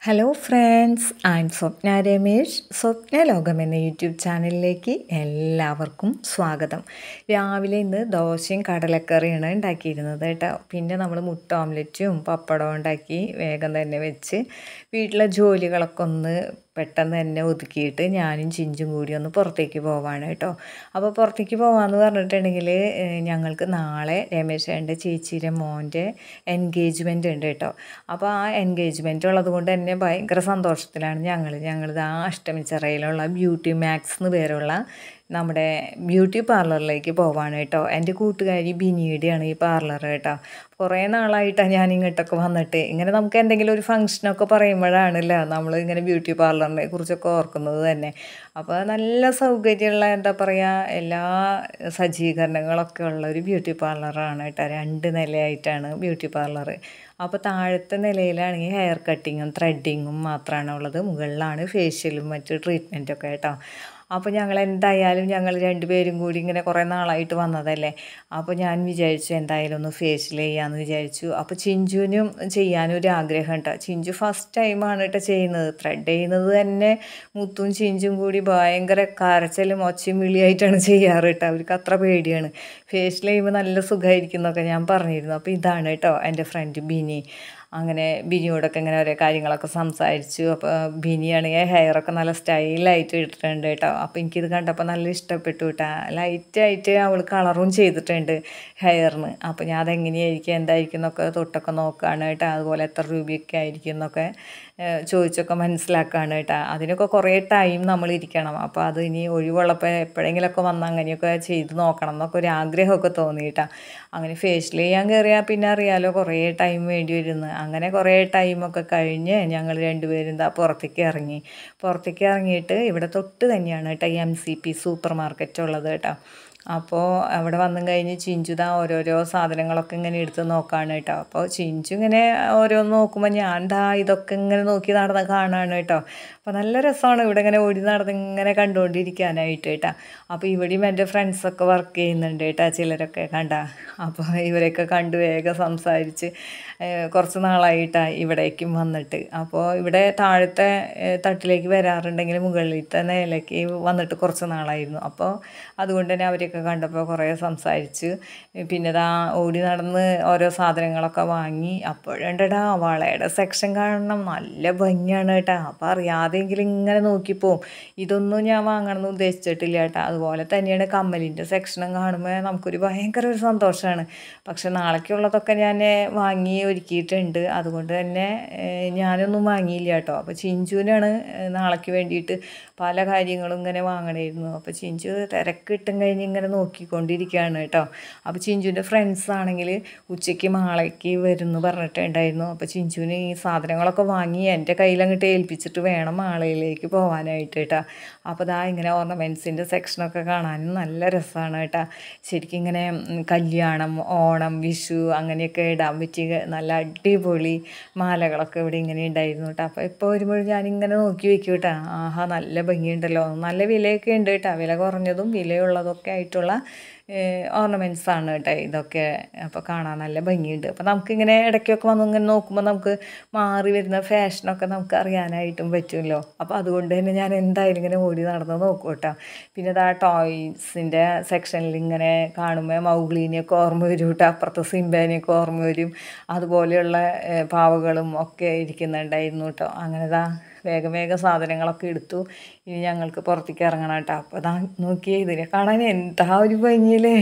hello friends I am Swapna Ramesh Swapna Lokam എന്ന YouTube ചാനലിലേക്ക് എല്ലാവർക്കും സ്വാഗതം രാവിലെ ഇന്ന് ദോശയും കടലക്കറിയാണ് ഉണ്ടാക്കിയിരുന്നത് കേട്ടോ പിന്നെ നമ്മൾ മുട്ട ഓംലെറ്റും പപ്പടവും ഉണ്ടാക്കി വേഗം തന്നെ വെച്ച് വീട്ടിലെ ജോലികളൊക്കെ ഒന്ന് പെട്ടെന്ന് തന്നെ ഒതുക്കിയിട്ട് ഞാനും ചിഞ്ചും കൂടി ഒന്ന് പുറത്തേക്ക് പോവാണ് കേട്ടോ അപ്പോൾ പുറത്തേക്ക് പോകാമെന്ന് പറഞ്ഞിട്ടുണ്ടെങ്കിൽ ഞങ്ങൾക്ക് നാളെ രമേശേൻ്റെ ചേച്ചിയുടെ മോൻ്റെ എൻഗേജ്മെൻ്റ് ഉണ്ട് കേട്ടോ അപ്പോൾ ആ എൻഗേജ്മെൻ്റ് ഉള്ളത് കൊണ്ട് തന്നെ ഭയങ്കര സന്തോഷത്തിലാണ് ഞങ്ങൾ ഞങ്ങളിത് ആ അഷ്ടമിച്ചിറയിലുള്ള ബ്യൂട്ടി മാക്സ് എന്ന് പേരുള്ള നമ്മുടെ ബ്യൂട്ടി പാർലറിലേക്ക് പോവാണ് കേട്ടോ എൻ്റെ കൂട്ടുകാരി ബിനിയുടെയാണ് ഈ പാർലർ കേട്ടോ കുറേ നാളായിട്ടാണ് ഞാൻ ഇങ്ങോട്ടൊക്കെ വന്നിട്ട് ഇങ്ങനെ നമുക്ക് എന്തെങ്കിലും ഒരു ഫംഗ്ഷനൊക്കെ പറയുമ്പോഴാണല്ലോ നമ്മൾ ഇങ്ങനെ ബ്യൂട്ടി പാർലറിനെ കുറിച്ചൊക്കെ ഓർക്കുന്നത് തന്നെ അപ്പോൾ നല്ല സൗകര്യമുള്ള എന്താ പറയുക എല്ലാ സജ്ജീകരണങ്ങളൊക്കെ ഉള്ള ഒരു ബ്യൂട്ടി പാർലറാണ് കേട്ടോ രണ്ട് നിലയായിട്ടാണ് ബ്യൂട്ടി പാർലർ അപ്പോൾ താഴത്തെ നിലയിലാണെങ്കിൽ ഹെയർ കട്ടിങ്ങും ത്രെഡിങ്ങും മാത്രമാണ് ഉള്ളത് മുകളിലാണ് ഫേഷ്യലും മറ്റു ട്രീറ്റ്മെൻറ്റൊക്കെ കേട്ടോ അപ്പോൾ ഞങ്ങൾ എന്തായാലും ഞങ്ങൾ രണ്ടുപേരും കൂടി ഇങ്ങനെ കുറേ നാളായിട്ട് വന്നതല്ലേ അപ്പോൾ ഞാൻ വിചാരിച്ചു എന്തായാലും ഒന്ന് ഫേഷ്യൽ ചെയ്യാമെന്ന് വിചാരിച്ചു അപ്പോൾ ചിഞ്ചുവിനും ചെയ്യാനും ഒരു ആഗ്രഹം കേട്ടോ ചിഞ്ചു ഫസ്റ്റ് ടൈമാണ് കേട്ടോ ചെയ്യുന്നത് ത്രെഡ് ചെയ്യുന്നത് തന്നെ മുത്തും ചിഞ്ചും കൂടി ഭയങ്കര കരച്ചലും ഒച്ചയും വിളിയായിട്ടാണ് ചെയ്യാറ് കേട്ടോ അവർക്ക് അത്ര പേടിയാണ് ഫേഷ്യൽ ചെയ്യുമ്പോൾ നല്ല സുഖമായിരിക്കും എന്നൊക്കെ ഞാൻ പറഞ്ഞിരുന്നു അപ്പോൾ ഇതാണ് കേട്ടോ എൻ്റെ ഫ്രണ്ട് ബിനി അങ്ങനെ ബിനിയോടൊക്കെ ഇങ്ങനെ ഓരോ കാര്യങ്ങളൊക്കെ സംസാരിച്ചു അപ്പോൾ ബിനിയാണെങ്കിൽ ഹെയറൊക്കെ നല്ല സ്റ്റൈലായിട്ട് ഇട്ടിട്ടുണ്ട് കേട്ടോ അപ്പോൾ എനിക്കിത് കണ്ടപ്പോൾ നല്ല ഇഷ്ടപ്പെട്ടു കേട്ടോ ലൈറ്റായിട്ട് അവൾ കളറും ചെയ്തിട്ടുണ്ട് ഹെയറിന് അപ്പോൾ ഞാൻ അതെങ്ങനെയായിരിക്കും എന്തായിരിക്കും എന്നൊക്കെ തൊട്ടൊക്കെ നോക്കുകയാണ് കേട്ടോ അതുപോലെ എത്ര രൂപയൊക്കെ ആയിരിക്കും എന്നൊക്കെ ചോദിച്ചൊക്കെ മനസ്സിലാക്കുകയാണ് കേട്ടോ അതിനൊക്കെ കുറേ ടൈം നമ്മൾ ഇരിക്കണം അപ്പോൾ അത് ഇനി ഒഴിവുള്ളപ്പോൾ എപ്പോഴെങ്കിലുമൊക്കെ വന്ന് അങ്ങനെയൊക്കെ ചെയ്ത് നോക്കണം എന്നൊക്കെ ഒരു ആഗ്രഹമൊക്കെ തോന്നി കേട്ടോ അങ്ങനെ ഫേഷ്യൽ ചെയ്യാൻ കയറിയാൽ പിന്നെ അറിയാലോ കുറേ ടൈം വേണ്ടി വരുന്നു അങ്ങനെ കുറേ ടൈമൊക്കെ കഴിഞ്ഞ് ഞങ്ങൾ രണ്ടുപേരും എന്താ പുറത്തേക്ക് ഇറങ്ങി പുറത്തേക്ക് ഇറങ്ങിയിട്ട് ഇവിടെ തൊട്ട് തന്നെയാണ് കേട്ടോ M C P supermarket ഉള്ളത് കേട്ടോ അപ്പോൾ അവിടെ വന്നും കഴിഞ്ഞ് ചിഞ്ചു ദാ ഓരോരോ സാധനങ്ങളൊക്കെ ഇങ്ങനെ എടുത്ത് നോക്കുകയാണ് കേട്ടോ അപ്പോൾ ചിഞ്ചു ഇങ്ങനെ ഓരോന്ന് നോക്കുമ്പോൾ ഞാൻ ദാ ഇതൊക്കെ ഇങ്ങനെ നോക്കി നടന്ന് കാണുകയാണ് കേട്ടോ അപ്പോൾ നല്ല രസമാണ് ഇവിടെ ഇങ്ങനെ ഓടി നടന്ന് ഇങ്ങനെ കണ്ടുകൊണ്ടിരിക്കാനായിട്ട് കേട്ടോ അപ്പോൾ ഇവിടെയും എൻ്റെ ഫ്രണ്ട്സൊക്കെ വർക്ക് ചെയ്യുന്നുണ്ട് കേട്ടോ ചിലരൊക്കെ കണ്ട അപ്പോൾ ഇവരെയൊക്കെ കണ്ടു വേഗം സംസാരിച്ച് കുറച്ച് നാളായിട്ടാണ് ഇവിടേക്കും വന്നിട്ട് അപ്പോൾ ഇവിടെ താഴത്തെ തട്ടിലേക്ക് വരാറുണ്ടെങ്കിൽ മുകളിലത്തെ നിലയ്ക്ക് വന്നിട്ട് കുറച്ച് നാളായിരുന്നു അപ്പോൾ അതുകൊണ്ട് തന്നെ അവരെയൊക്കെ കണ്ടപ്പോൾ കുറേ സംസാരിച്ച് പിന്നെ ഇതാ ഓടി നടന്ന് ഓരോ സാധനങ്ങളൊക്കെ വാങ്ങി അപ്പോഴുണ്ടടാ വളയുടെ സെക്ഷൻ കാണണം നല്ല ഭംഗിയാണ് കേട്ടോ അപ്പോൾ അറിയാതെങ്കിലും ഇങ്ങനെ നോക്കിപ്പോവും ഇതൊന്നും ഞാൻ വാങ്ങണമെന്ന് ഉദ്ദേശിച്ചിട്ടില്ല കേട്ടോ അതുപോലെ തന്നെയാണ് കമ്മലിൻ്റെ സെക്ഷനും കാണുമ്പോൾ നമുക്കൊരു ഭയങ്കര ഒരു സന്തോഷമാണ് പക്ഷെ നാളേക്കുള്ളതൊക്കെ ഞാൻ വാങ്ങി ഒരുക്കിയിട്ടുണ്ട് അതുകൊണ്ട് തന്നെ ഞാനൊന്നും വാങ്ങിയില്ല കേട്ടോ അപ്പോൾ ചിഞ്ചുവിനാണ് നാളേക്ക് വേണ്ടിയിട്ട് പല കാര്യങ്ങളും ഇങ്ങനെ വാങ്ങണമായിരുന്നു അപ്പോൾ ചിഞ്ചു തിരക്കിട്ടും കഴിഞ്ഞ് ഇങ്ങനെ നോക്കിക്കൊണ്ടിരിക്കുകയാണ് കേട്ടോ അപ്പോൾ ചിഞ്ചുവിൻ്റെ ഫ്രണ്ട്സ് ആണെങ്കിൽ ഉച്ചയ്ക്ക് മാളയ്ക്ക് വരുന്നു പറഞ്ഞിട്ടുണ്ടായിരുന്നു അപ്പോൾ ചിഞ്ചുവിന് ഈ സാധനങ്ങളൊക്കെ വാങ്ങി എൻ്റെ കയ്യിൽ അങ്ങോട്ട് ഏൽപ്പിച്ചിട്ട് വേണം മാളയിലേക്ക് പോകാനായിട്ട് കേട്ടോ അപ്പോൾ ദാ ഇങ്ങനെ ഓർണമെൻറ്റ്സിൻ്റെ സെക്ഷനൊക്കെ കാണാനും നല്ല രസമാണ് കേട്ടോ ശരിക്കും ഇങ്ങനെ കല്യാണം ഓണം വിഷു അങ്ങനെയൊക്കെ ഇടാൻ പറ്റിയ നല്ല അടിപൊളി മാലകളൊക്കെ ഇവിടെ ഇങ്ങനെ ഉണ്ടായിരുന്നു കേട്ടോ അപ്പോൾ ഇപ്പോൾ വരുമ്പോഴും ഞാനിങ്ങനെ നോക്കി വെക്കും കേട്ടോ ആഹാ നല്ല ഭംഗിയുണ്ടല്ലോ നല്ല വിലയൊക്കെ ഉണ്ട് കേട്ടോ വില കുറഞ്ഞതും വിലയുള്ളതൊക്കെ ആയിട്ടുള്ള ഓർണമെൻറ്റ്സ് ആണ് കേട്ടോ ഇതൊക്കെ അപ്പോൾ കാണാൻ നല്ല ഭംഗിയുണ്ട് അപ്പോൾ നമുക്കിങ്ങനെ ഇടയ്ക്കൊക്കെ വന്ന് ഇങ്ങനെ നോക്കുമ്പോൾ നമുക്ക് മാറി വരുന്ന ഫാഷനൊക്കെ നമുക്ക് അറിയാനായിട്ടും പറ്റുമല്ലോ അപ്പോൾ അതുകൊണ്ട് തന്നെ ഞാൻ എന്തായാലും ഇങ്ങനെ ഓടി നടന്ന് നോക്കും കേട്ടോ പിന്നെ ഇതാ ടോയ്സിൻ്റെ സെക്ഷനിൽ ഇങ്ങനെ കാണുമ്പോൾ മൗഗ്ലീനെയൊക്കെ ഓർമ്മ വരും കേട്ടോ അപ്പുറത്തെ സിംബാനെയൊക്കെ ഓർമ്മ വരും അതുപോലെയുള്ള പാവകളും ഒക്കെ ഇരിക്കുന്നുണ്ടായിരുന്നു കേട്ടോ അങ്ങനെ ഇതാ വേഗം വേഗം സാധനങ്ങളൊക്കെ എടുത്തു ഇനി ഞങ്ങൾക്ക് പുറത്തേക്ക് ഇറങ്ങണം കേട്ടോ അപ്പോൾ അതാ നോക്കിയേ ഇതിനെ കാണാൻ എന്താ ഒരു ഭംഗിയില്ലേ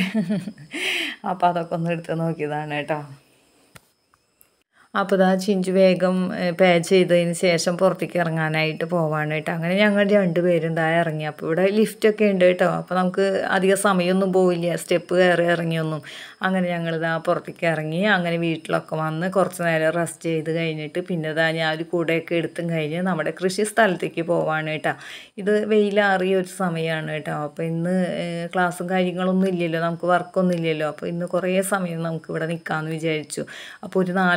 അപ്പോൾ അതൊക്കെ ഒന്ന് എടുത്ത് നോക്കിയതാണ് കേട്ടോ അപ്പോൾ ഇതാ ചിഞ്ചു വേഗം പേ ചെയ്തതിന് ശേഷം പുറത്തേക്ക് ഇറങ്ങാനായിട്ട് പോവാണ് കേട്ടോ അങ്ങനെ ഞങ്ങൾ രണ്ടുപേരും ഇതാ ഇറങ്ങി അപ്പോൾ ഇവിടെ ലിഫ്റ്റൊക്കെ ഉണ്ട് കേട്ടോ അപ്പോൾ നമുക്ക് അധികം സമയമൊന്നും പോവില്ല സ്റ്റെപ്പ് കയറി ഇറങ്ങിയൊന്നും അങ്ങനെ ഞങ്ങൾ ഇതാ പുറത്തേക്ക് ഇറങ്ങി അങ്ങനെ വീട്ടിലൊക്കെ വന്ന് കുറച്ച് നേരം റെസ്റ്റ് ചെയ്ത് കഴിഞ്ഞിട്ട് പിന്നെ ഇതാ ഞാൻ ഒരു കൂടെയൊക്കെ എടുത്തും കഴിഞ്ഞ് നമ്മുടെ കൃഷി സ്ഥലത്തേക്ക് പോവാണ് കേട്ടോ ഇത് വെയിലാറിയ ഒരു സമയമാണ് കേട്ടോ അപ്പോൾ ഇന്ന് ക്ലാസ്സും കാര്യങ്ങളൊന്നും ഇല്ലല്ലോ നമുക്ക് വർക്കൊന്നും ഇല്ലല്ലോ അപ്പോൾ ഇന്ന് കുറേ സമയം നമുക്ക് ഇവിടെ നിൽക്കാമെന്ന് വിചാരിച്ചു അപ്പോൾ ഒരു നാലരയ്ക്ക്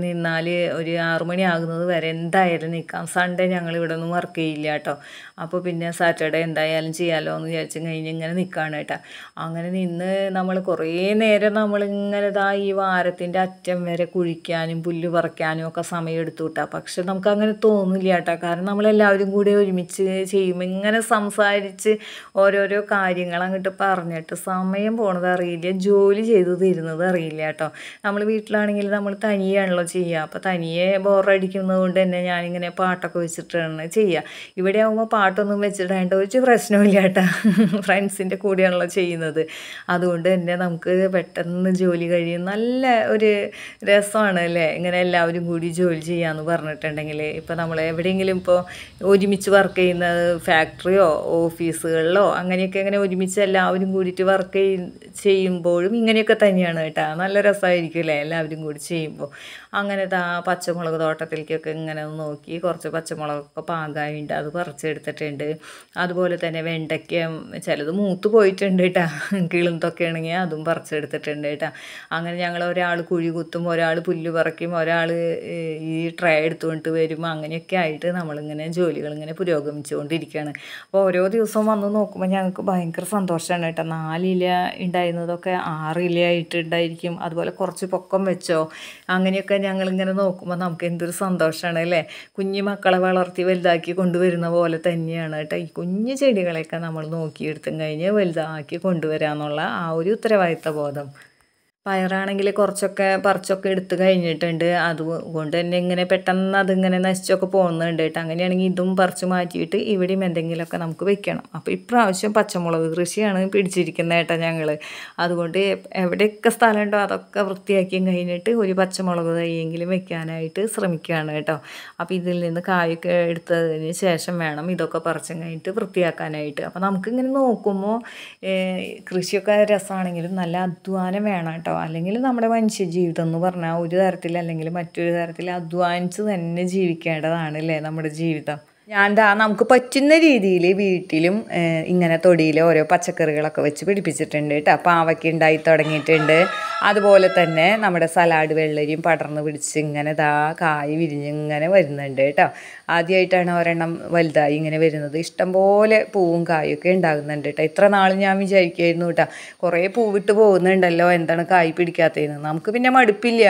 നിന്നാൽ ഒരു ആറു മണി ആകുന്നത് വരെ എന്തായാലും നിൽക്കാം സൺഡേ ഞങ്ങൾ ഇവിടെ ഒന്നും വർക്ക് ചെയ്യില്ല കേട്ടോ അപ്പോൾ പിന്നെ സാറ്റർഡേ എന്തായാലും ചെയ്യാമല്ലോ എന്ന് വിചാരിച്ച് കഴിഞ്ഞ് ഇങ്ങനെ നിൽക്കുകയാണ് കേട്ടോ അങ്ങനെ നിന്ന് നമ്മൾ കുറേ നേരം നമ്മളിങ്ങനെ ഇതാ ഈ വാരത്തിൻ്റെ അറ്റം വരെ കുഴിക്കാനും പുല്ല് പറിക്കാനും ഒക്കെ സമയം എടുത്തു കിട്ടാ പക്ഷെ നമുക്ക് അങ്ങനെ തോന്നില്ല കേട്ടോ കാരണം നമ്മളെല്ലാവരും കൂടി ഒരുമിച്ച് ചെയ്യുമ്പോൾ ഇങ്ങനെ സംസാരിച്ച് ഓരോരോ കാര്യങ്ങൾ അങ്ങോട്ട് പറഞ്ഞിട്ട് സമയം പോണത് അറിയില്ല ജോലി ചെയ്ത് തരുന്നത് അറിയില്ല കേട്ടോ നമ്മൾ വീട്ടിലാണെങ്കിൽ നമ്മൾ തനിയാണല്ലോ ചെയ്യുക അപ്പോൾ തനിയെ ബോറടിക്കുന്നത് കൊണ്ട് തന്നെ ഞാനിങ്ങനെ പാട്ടൊക്കെ വെച്ചിട്ടാണ് ചെയ്യുക ഇവിടെ ആകുമ്പോൾ പാട്ടൊന്നും വെച്ചിടേണ്ട ഒരു പ്രശ്നമില്ല കേട്ടോ ഫ്രണ്ട്സിൻ്റെ കൂടെയാണല്ലോ ചെയ്യുന്നത് അതുകൊണ്ട് തന്നെ നമുക്ക് പെട്ടെന്ന് ജോലി കഴിയും നല്ല ഒരു രസമാണ് അല്ലേ ഇങ്ങനെ എല്ലാവരും കൂടി ജോലി ചെയ്യാമെന്ന് പറഞ്ഞിട്ടുണ്ടെങ്കിൽ ഇപ്പോൾ നമ്മൾ എവിടെയെങ്കിലും ഇപ്പോൾ ഒരുമിച്ച് വർക്ക് ചെയ്യുന്ന ഫാക്ടറിയോ ഓഫീസുകളിലോ അങ്ങനെയൊക്കെ ഇങ്ങനെ ഒരുമിച്ച് എല്ലാവരും കൂടിയിട്ട് വർക്ക് ചെയ്യുമ്പോഴും ഇങ്ങനെയൊക്കെ തന്നെയാണ് കേട്ടോ നല്ല രസമായിരിക്കും അല്ലേ എല്ലാവരും കൂടി ചെയ്യുമ്പോൾ അങ്ങനെ താ പച്ചമുളക് തോട്ടത്തിലേക്കൊക്കെ ഇങ്ങനെ ഒന്ന് നോക്കി കുറച്ച് പച്ചമുളകൊക്കെ പാകായുണ്ട് അത് പറിച്ചെടുത്തിട്ടുണ്ട് അതുപോലെ തന്നെ വെണ്ടയ്ക്ക ചിലത് മൂത്ത് പോയിട്ടുണ്ട് കേട്ടോ കിളുന്തൊക്കെ ആണെങ്കിൽ അതും പറിച്ചെടുത്തിട്ടുണ്ട് കേട്ടോ അങ്ങനെ ഞങ്ങൾ ഒരാൾ കുഴി കുത്തും ഒരാൾ പുല്ല് പറിക്കും ഒരാൾ ഈ ട്രേ എടുത്തുകൊണ്ട് വരും അങ്ങനെയൊക്കെ ആയിട്ട് നമ്മളിങ്ങനെ ജോലികൾ ഇങ്ങനെ പുരോഗമിച്ചുകൊണ്ടിരിക്കുകയാണ് അപ്പോൾ ഓരോ ദിവസവും വന്ന് നോക്കുമ്പോൾ ഞങ്ങൾക്ക് ഭയങ്കര സന്തോഷമാണ് കേട്ടോ നാലില ഉണ്ടായിരുന്നതൊക്കെ ആറില ആയിട്ടുണ്ടായിരിക്കും അതുപോലെ കുറച്ച് പൊക്കം വെച്ചോ അങ്ങനെയൊക്കെ ഞങ്ങളിങ്ങനെ നോക്കുമ്പോൾ നമുക്ക് എന്തൊരു സന്തോഷമാണ് അല്ലേ കുഞ്ഞു മക്കളെ വളർത്തി വലുതാക്കി കൊണ്ടുവരുന്ന പോലെ തന്നെയാണ് കേട്ടോ ഈ കുഞ്ഞു ചെടികളെയൊക്കെ നമ്മൾ നോക്കിയെടുത്തും കഴിഞ്ഞ് വലുതാക്കി കൊണ്ടുവരാമെന്നുള്ള ആ ഒരു ഉത്തരവാദിത്ത ബോധം പയറാണെങ്കിൽ കുറച്ചൊക്കെ പറിച്ചൊക്കെ എടുത്ത് കഴിഞ്ഞിട്ടുണ്ട് അതുകൊണ്ട് തന്നെ ഇങ്ങനെ പെട്ടെന്ന് അതിങ്ങനെ നശിച്ചൊക്കെ പോകുന്നുണ്ട് കേട്ടോ അങ്ങനെയാണെങ്കിൽ ഇതും പറിച്ച് മാറ്റിയിട്ട് ഇവിടെയും എന്തെങ്കിലുമൊക്കെ നമുക്ക് വെക്കണം അപ്പോൾ ഇപ്രാവശ്യം പച്ചമുളക് കൃഷിയാണ് പിടിച്ചിരിക്കുന്നത് കേട്ടോ ഞങ്ങൾ അതുകൊണ്ട് എവിടെയൊക്കെ സ്ഥലമുണ്ടോ അതൊക്കെ വൃത്തിയാക്കിയും കഴിഞ്ഞിട്ട് ഒരു പച്ചമുളക് തൈയെങ്കിലും വെക്കാനായിട്ട് ശ്രമിക്കുകയാണ് കേട്ടോ അപ്പോൾ ഇതിൽ നിന്ന് കായൊക്കെ എടുത്തതിന് ശേഷം വേണം ഇതൊക്കെ പറിച്ചും കഴിഞ്ഞിട്ട് വൃത്തിയാക്കാനായിട്ട് അപ്പോൾ നമുക്കിങ്ങനെ നോക്കുമ്പോൾ കൃഷിയൊക്കെ രസമാണെങ്കിലും നല്ല അധ്വാനം വേണം കേട്ടോ അല്ലെങ്കിൽ നമ്മുടെ മനുഷ്യ ജീവിതം എന്ന് പറഞ്ഞാൽ ഒരു തരത്തിൽ അല്ലെങ്കിൽ മറ്റൊരു തരത്തിൽ അധ്വാനിച്ച് തന്നെ ജീവിക്കേണ്ടതാണ് അല്ലേ നമ്മുടെ ജീവിതം ഞാൻ ദാ നമുക്ക് പറ്റുന്ന രീതിയിൽ വീട്ടിലും ഇങ്ങനെ തൊടിയിൽ ഓരോ പച്ചക്കറികളൊക്കെ വെച്ച് പിടിപ്പിച്ചിട്ടുണ്ട് കേട്ടോ പാവയ്ക്ക ഉണ്ടായി തുടങ്ങിയിട്ടുണ്ട് അതുപോലെ തന്നെ നമ്മുടെ സലാഡ് വെള്ളരിയും പടർന്ന് പിടിച്ച് ഇങ്ങനെ ദാ കായ് വിരിഞ്ഞ് ഇങ്ങനെ വരുന്നുണ്ട് കേട്ടോ ആദ്യമായിട്ടാണ് ഒരെണ്ണം വലുതായി ഇങ്ങനെ വരുന്നത് ഇഷ്ടംപോലെ പൂവും കായൊക്കെ ഉണ്ടാകുന്നുണ്ട് കേട്ടോ ഇത്ര നാൾ ഞാൻ വിചാരിക്കുമായിരുന്നു കേട്ടോ കുറേ പൂവിട്ട് പോകുന്നുണ്ടല്ലോ എന്താണ് കായ് പിടിക്കാത്തതെന്ന് നമുക്ക് പിന്നെ മടുപ്പില്ല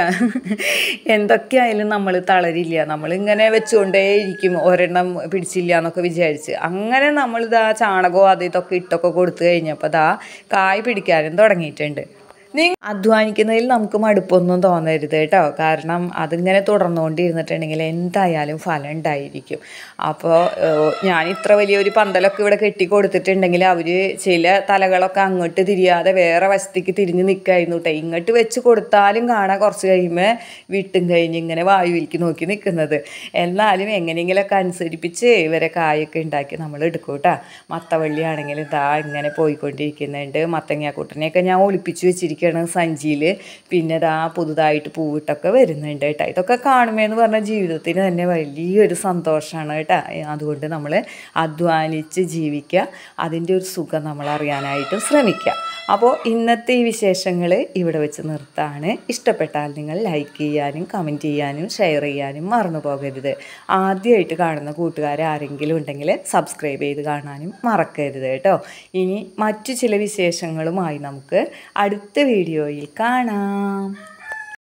എന്തൊക്കെയായാലും നമ്മൾ തളരില്ല നമ്മളിങ്ങനെ വെച്ചുകൊണ്ടേയിരിക്കും ഒരെണ്ണം പിടിച്ചില്ല എന്നൊക്കെ വിചാരിച്ച് അങ്ങനെ നമ്മളിതാ ചാണകവും അത് ഇതൊക്കെ ഇട്ടൊക്കെ കൊടുത്തു കഴിഞ്ഞപ്പോൾ ദാ കായ് പിടിക്കാനും തുടങ്ങിയിട്ടുണ്ട് നീ അധ്വാനിക്കുന്നതിൽ നമുക്ക് മടുപ്പൊന്നും തോന്നരുത് കേട്ടോ കാരണം അതിങ്ങനെ തുടർന്നുകൊണ്ടിരുന്നിട്ടുണ്ടെങ്കിൽ എന്തായാലും ഫലം ഉണ്ടായിരിക്കും അപ്പോൾ ഞാൻ ഇത്ര വലിയൊരു പന്തലൊക്കെ ഇവിടെ കെട്ടി കൊടുത്തിട്ടുണ്ടെങ്കിൽ അവർ ചില തലകളൊക്കെ അങ്ങോട്ട് തിരിയാതെ വേറെ വശത്തേക്ക് തിരിഞ്ഞ് നിൽക്കായിരുന്നു കേട്ടോ ഇങ്ങോട്ട് വെച്ച് കൊടുത്താലും കാണാൻ കുറച്ച് കഴിയുമ്പോൾ വിട്ടും കഴിഞ്ഞ് ഇങ്ങനെ വായുവിലേക്ക് നോക്കി നിൽക്കുന്നത് എന്നാലും എങ്ങനെയെങ്കിലൊക്കെ അനുസരിപ്പിച്ച് ഇവരെ കായൊക്കെ ഉണ്ടാക്കി നമ്മൾ എടുക്കും കേട്ടോ മത്തവള്ളി ആണെങ്കിൽ ഇതാ ഇങ്ങനെ പോയിക്കൊണ്ടിരിക്കുന്നുണ്ട് മത്തങ്ങാക്കൂട്ടനെയൊക്കെ ഞാൻ ഒളിപ്പിച്ച് വെച്ചിരിക്കും ഇരിക്കുകയാണ് സഞ്ചിയിൽ പിന്നെ ഇതാ പുതുതായിട്ട് പൂവിട്ടൊക്കെ വരുന്നുണ്ട് കേട്ടോ ഇതൊക്കെ കാണുമ്പോൾ പറഞ്ഞാൽ ജീവിതത്തിന് തന്നെ വലിയൊരു സന്തോഷമാണ് കേട്ടോ അതുകൊണ്ട് നമ്മൾ അധ്വാനിച്ച് ജീവിക്കുക അതിൻ്റെ ഒരു സുഖം നമ്മൾ അറിയാനായിട്ട് ശ്രമിക്കുക അപ്പോൾ ഇന്നത്തെ ഈ വിശേഷങ്ങൾ ഇവിടെ വെച്ച് നിർത്താണ് ഇഷ്ടപ്പെട്ടാൽ നിങ്ങൾ ലൈക്ക് ചെയ്യാനും കമൻറ്റ് ചെയ്യാനും ഷെയർ ചെയ്യാനും മറന്നു പോകരുത് ആദ്യമായിട്ട് കാണുന്ന കൂട്ടുകാർ ആരെങ്കിലും ഉണ്ടെങ്കിൽ സബ്സ്ക്രൈബ് ചെയ്ത് കാണാനും മറക്കരുത് കേട്ടോ ഇനി മറ്റു ചില വിശേഷങ്ങളുമായി നമുക്ക് അടുത്ത വീഡിയോയിൽ കാണാം